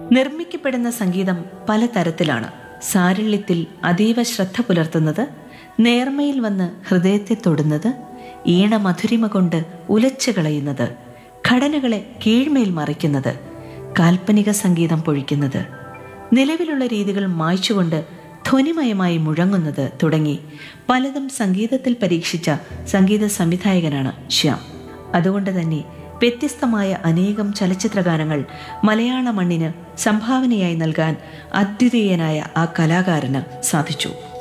നിർമ്മിക്കപ്പെടുന്ന സംഗീതം പലതരത്തിലാണ് സാരള്യത്തിൽ അതീവ ശ്രദ്ധ പുലർത്തുന്നത് നേർമയിൽ വന്ന് ഹൃദയത്തെ തൊടുന്നത് ഈണമധുരിമ കൊണ്ട് ഉലച്ചു കളയുന്നത് ഘടനകളെ കീഴ്മേൽ മറിക്കുന്നത് കാൽപ്പനിക സംഗീതം പൊഴിക്കുന്നത് നിലവിലുള്ള രീതികൾ മായ്ച്ചുകൊണ്ട് ധ്വനിമയമായി മുഴങ്ങുന്നത് തുടങ്ങി പലതും സംഗീതത്തിൽ പരീക്ഷിച്ച സംഗീത സംവിധായകനാണ് ശ്യാം അതുകൊണ്ട് തന്നെ വ്യത്യസ്തമായ അനേകം ചലച്ചിത്ര ഗാനങ്ങൾ മലയാള മണ്ണിന് സംഭാവനയായി നൽകാൻ അദ്വിതീയനായ ആ കലാകാരന് സാധിച്ചു